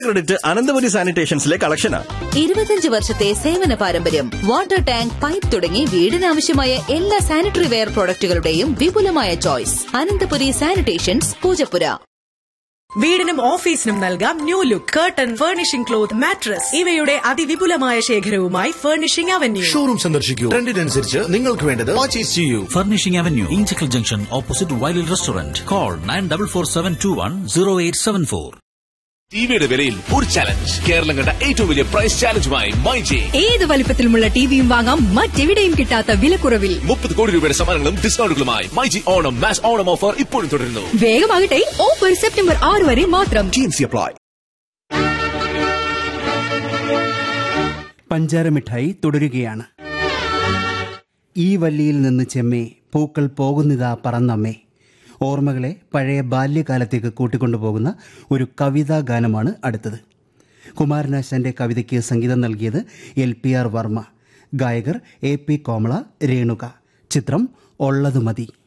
Credit Ananthapuri സാനിറ്റേഷൻസിലെ കളക്ഷനാ ഇരുപത്തിയഞ്ച് വർഷത്തെ സേവന പാരമ്പര്യം വാട്ടർ ടാങ്ക് പൈപ്പ് തുടങ്ങി വീടിനാവശ്യമായ എല്ലാ സാനിറ്ററി വെയർ പ്രോഡക്റ്റുകളുടെയും വിപുലമായ ചോയ്സ് അനന്തപുരി സാനിറ്റേഷൻസ് പൂജപ്പുര വീടിനും ഓഫീസിനും നൽകാം new look curtain furnishing cloth mattress ഇവയുടെ അതിവിപുലമായ ശേഖരവുമായി ഫർണിഷിംഗ് അവന്യൂ ഷോറൂം സന്ദർശിക്കൂ ട്രെൻഡിനനുസരിച്ച് നിങ്ങൾക്ക് വേണ്ടത് പർച്ചേസ് ചെയ്യൂ Furnishing Avenue, Inchicle Junction, opposite Wiley Restaurant. Call 9447210874. ടിവിയുടെ വിലയിൽ ഒരു ചലഞ്ച് കേരളം കണ്ട ഏറ്റവും വലിയ പ്രൈസ് ചാലഞ്ചുമായി മൈജി ഏത് വലിപ്പത്തിലുമുള്ള ടിവിയും വാങ്ങാം മറ്റെവിടെയും കിട്ടാത്ത വിലക്കുറവിൽ മുപ്പത് കോടി രൂപയുടെ സമ്മാനങ്ങളും ഡിസ്കൗണ്ടുകളുമായി myG Onam mass Onam offer ഇപ്പോഴും തുടരുന്നു വേഗമാകട്ടെ ഓഫർ സെപ്റ്റംബർ ആറ് വരെ മാത്രം അപ്ലൈ പഞ്ചാര മിഠായി തുടരുകയാണ് ഈ വല്ലിയിൽ നിന്ന് ചെമ്മേ പൂക്കൾ പോകുന്നിതാ പറന്നമ്മേ ഓർമ്മകളെ പഴയ ബാല്യകാലത്തേക്ക് കൂട്ടിക്കൊണ്ടുപോകുന്ന ഒരു കവിതാ ഗാനമാണ് അടുത്തത് കുമാരനാശാന്റെ കവിതയ്ക്ക് സംഗീതം നൽകിയത് എൽ പി ആർ വർമ്മ ഗായകർ എ പി കോമള രേണുക ചിത്രം ഉള്ളത് മതി